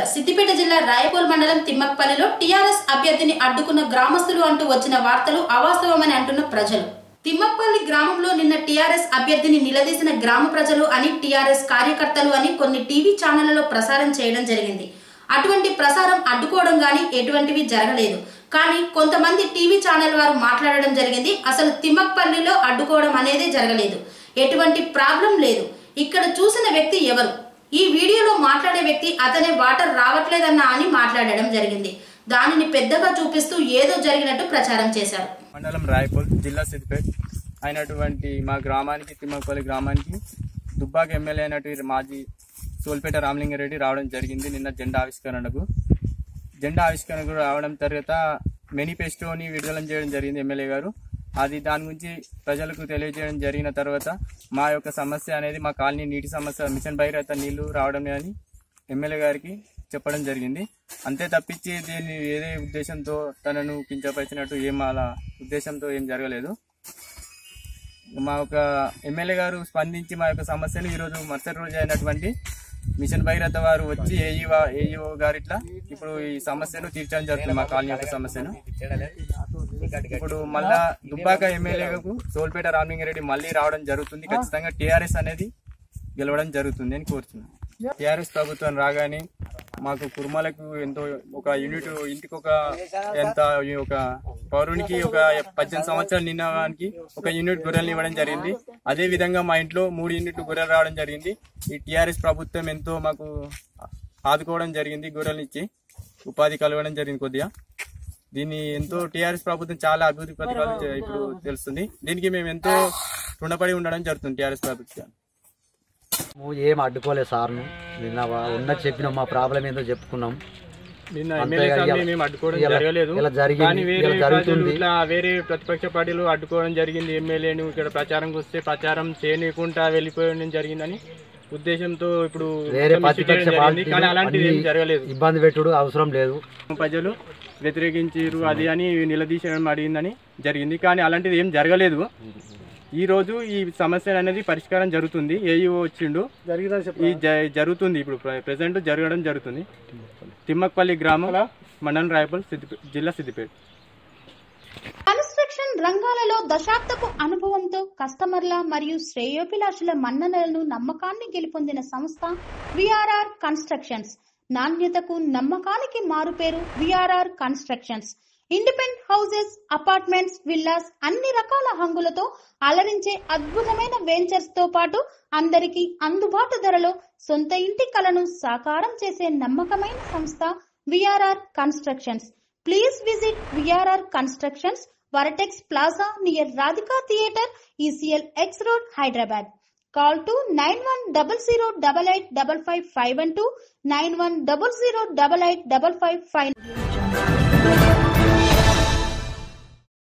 సిద్దిపేట జిల్లా రాయపూల్ మండలం తిమ్మక్పల్లిలో టీఆర్ఎస్ అభ్యర్థిని అడ్డుకున్న గ్రామస్తులు అంటూ వచ్చిన వార్తలు అవాస్తవమని అంటున్న ప్రజలు తిమ్మక్పల్లి గ్రామంలో నిన్న టీఆర్ఎస్ అభ్యర్థిని నిలదీసిన గ్రామ ప్రజలు అని టీఆర్ఎస్ కార్యకర్తలు అని కొన్ని టీవీ ఛానళ్లలో ప్రసారం చేయడం జరిగింది అటువంటి ప్రసారం అడ్డుకోవడం గాని ఎటువంటివి జరగలేదు కానీ కొంతమంది టీవీ ఛానల్ వారు మాట్లాడడం జరిగింది అసలు తిమ్మక్పల్లిలో అడ్డుకోవడం అనేది జరగలేదు ఎటువంటి ప్రాబ్లం లేదు ఇక్కడ చూసిన వ్యక్తి ఎవరు ఈ వీడియోలో మాట్లాడే వ్యక్తి అతనే వాటర్ రావట్లేదన్నా అని మాట్లాడడం జరిగింది దానిని పెద్దగా చూపిస్తూ ఏదో జరిగినట్టు ప్రచారం చేశారు మండలం రాయపూర్ జిల్లా సిద్దిపేట్ అయినటువంటి మా గ్రామానికి తిమ్మపల్లి గ్రామానికి దుబ్బాక ఎమ్మెల్యే అయినటువంటి మాజీ సోల్పేట రామలింగారెడ్డి రావడం జరిగింది నిన్న జెండా ఆవిష్కరణకు జెండా ఆవిష్కరణకు రావడం తర్వాత మేనిఫెస్టోని విడుదల చేయడం జరిగింది ఎమ్మెల్యే గారు అది దాని గురించి ప్రజలకు తెలియజేయడం జరిగిన తర్వాత మా యొక్క సమస్య అనేది మా కాలనీ నీటి సమస్య మిషన్ భగీరథ నీళ్లు రావడం అని ఎమ్మెల్యే గారికి చెప్పడం జరిగింది అంతే తప్పించి దీన్ని ఏదే ఉద్దేశంతో తనను కించపరిచినట్టు ఏం అలా ఉద్దేశంతో ఏం జరగలేదు మా యొక్క ఎమ్మెల్యే గారు స్పందించి మా యొక్క సమస్యలు ఈరోజు మరుసటి రోజు అయినటువంటి మిషన్ భగీరథ వారు వచ్చి ఏఈఓ ఏఈఓ గారు ఇట్లా ఇప్పుడు ఈ సమస్యను తీర్చడం జరుగుతుంది మా కాలనీ యొక్క సమస్యను ఇప్పుడు మళ్ళా దుబ్బాక ఎమ్మెల్యేకు సోల్పేట రామలింగారెడ్డి మళ్ళీ రావడం జరుగుతుంది ఖచ్చితంగా టీఆర్ఎస్ అనేది గెలవడం జరుగుతుంది అని కోరుతున్నాను టీఆర్ఎస్ ప్రభుత్వం రాగానే మాకు కుర్మలకు ఎంతో ఒక యూనిట్ ఇంటికి ఒక ఎంత ఒక పౌరునికి ఒక పద్దెనిమిది సంవత్సరాలు నిన్నవానికి ఒక యూనిట్ గొర్రెలు ఇవ్వడం జరిగింది అదే విధంగా మా ఇంట్లో మూడు యూనిట్లు గొర్రెలు రావడం జరిగింది ఈ టీఆర్ఎస్ ప్రభుత్వం ఎంతో మాకు ఆదుకోవడం జరిగింది గొర్రెలు ఇచ్చి ఉపాధి కలగడం జరిగింది కొద్దిగా దీన్ని ఎంతో టీఆర్ఎస్ ప్రభుత్వం చాలా అభివృద్ధి పథకాలు చే- ఇప్పుడు తెలుస్తుంది దీనికి మేము ఎంతో రుణపడి ఉండడం జరుగుతుంది టీఆర్ఎస్ ప్రభుత్వం నువ్వు ఏం అడ్డుకోలేదు సార్ను నిన్న వా- ఉన్నది చెప్పినాం మా ప్రాబ్లం ఏందో చెప్పుకున్నాం నిన్న అంతే ఎమ్మెల్యే ఇక సార్ని మేము అడ్డుకోవడం ఇలా- జరగలేదు ఇలా జరిగింది, కానీ వేరే ఇలా జరుగుతుంది. ప్రజలు ఇట్లా వేరే ప్రతిపక్ష పార్టీలు అడ్డుకోవడం జరిగింది ఎమ్మెల్యేను ఇక్కడ ప్రచారంకి వస్తే ప్రచారం చేయనీయకుండా వెళ్ళిపోవడం జరిగిందని ఉద్దేశంతో ఇప్పుడు వేరే మొత్తం ఇష్యూ ప్రతిపక్ష చేయడం జరిగింది. కానీ పార్టీలు అలాంటిది ఏం అన్ని జరగలేదు ఇబ్బంది పెట్టుడు అవసరం లేదు ప్రజలు వ్యతిరేకించారు అది అని నిలదీసడం అడిగిందని జరిగింది కానీ అలాంటిది ఏం జరగలేదు ఈ రోజు ఈ సమస్య అనేది పరిష్కారం జరుగుతుంది ఏఈఓ వచ్చిండు ఈ జ- జరుగుతుంది ఇప్పుడు ప్రెసెంట్ జరగడం జరుగుతుంది తిమ్మక్పల్లి గ్రామం మండలం రాయపల్ సిద్దిపేట జిల్లా సిద్దిపేట కన్స్ట్రక్షన్ రంగాలలో దశాబ్దపు అనుభవంతో కస్టమర్ల మరియు శ్రేయోభిలాషుల మన్ననలను నమ్మకాన్ని గెలుపొందిన సంస్థ విఆర్ఆర్ కన్స్ట్రక్షన్స్ నాణ్యతకు నమ్మకానికి మారుపేరు VRR constructions independent houses apartments villas అన్ని రకాల హంగులతో అలరించే అద్భుతమైన వెంచర్స్ తో పాటు అందరికీ అందుబాటు ధరలో సొంత ఇంటి కలను సాకారం చేసే నమ్మకమైన సంస్థ VRR constructions Please visit VRR Constructions, Varatex Plaza near Radhika Theatre, ECL X Road, Hyderabad. Call to 9100885551 9100885551.